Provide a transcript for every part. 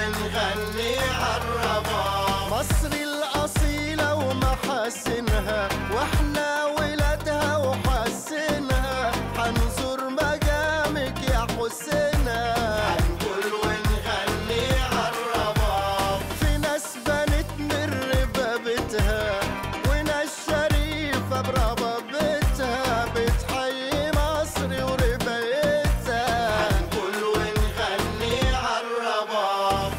ونغني عالرباب مصر الأصيلة ومحاسنها واحنا ولادها وحاسنها حنزور مقامك يا حسنا هنقول ونغني عالرباب في ناس بنت من ربابتها وناس شريفة بربابتها بتحيي مصر وربايتها هنقول ونغني عالرباب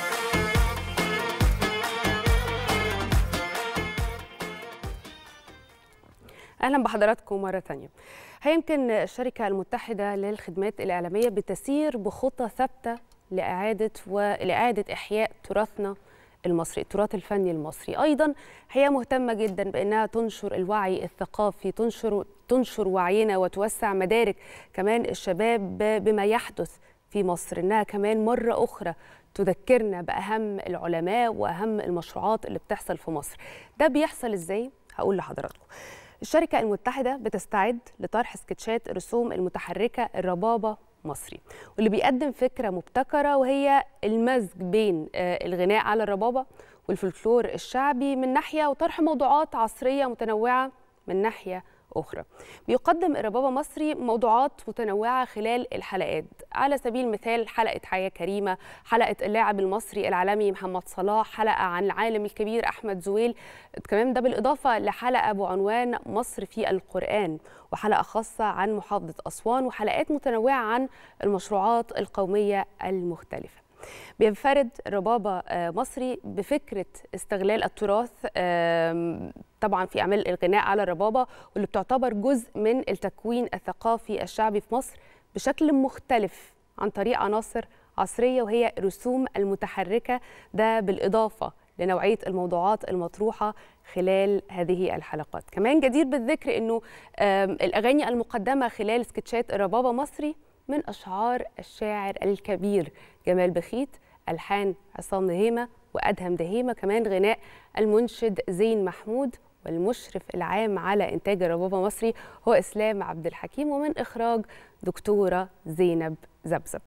اهلا بحضراتكم مره ثانيه هيمكن الشركه المتحده للخدمات الاعلاميه بتسير بخطى ثابته لاعاده ولاعاده احياء تراثنا المصري التراث الفني المصري ايضا هي مهتمه جدا بانها تنشر الوعي الثقافي تنشر تنشر وعينا وتوسع مدارك كمان الشباب بما يحدث في مصر انها كمان مره اخرى تذكرنا باهم العلماء واهم المشروعات اللي بتحصل في مصر ده بيحصل ازاي هقول لحضراتكم الشركة المتحدة بتستعد لطرح سكتشات الرسوم المتحركة الربابة مصري واللي بيقدم فكرة مبتكرة وهي المزج بين آه، الغناء على الربابة والفلكلور الشعبي من ناحية وطرح موضوعات عصرية متنوعة من ناحية أخرى بيقدم الربابة مصري موضوعات متنوعة خلال الحلقات على سبيل المثال حلقة حياة كريمة حلقة اللاعب المصري العالمي محمد صلاح حلقة عن العالم الكبير أحمد زويل كمان ده بالإضافة لحلقة بعنوان مصر في القرآن وحلقة خاصة عن محافظة أسوان وحلقات متنوعة عن المشروعات القومية المختلفة بينفرد ربابة آه، مصري بفكرة استغلال التراث آم، طبعا في أعمال الغناء على الربابة واللي بتعتبر جزء من التكوين الثقافي الشعبي في مصر بشكل مختلف عن طريق عناصر عصرية وهي الرسوم المتحركة ده بالإضافة لنوعية الموضوعات المطروحة خلال هذه الحلقات كمان جدير بالذكر أنه آم، الأغاني المقدمة خلال سكتشات الربابة مصري من أشعار الشاعر الكبير جمال بخيت ألحان عصام دهيمة وأدهم دهيمة كمان غناء المنشد زين محمود والمشرف العام على إنتاج الربابة مصري هو إسلام عبد الحكيم ومن إخراج دكتورة زينب زبزب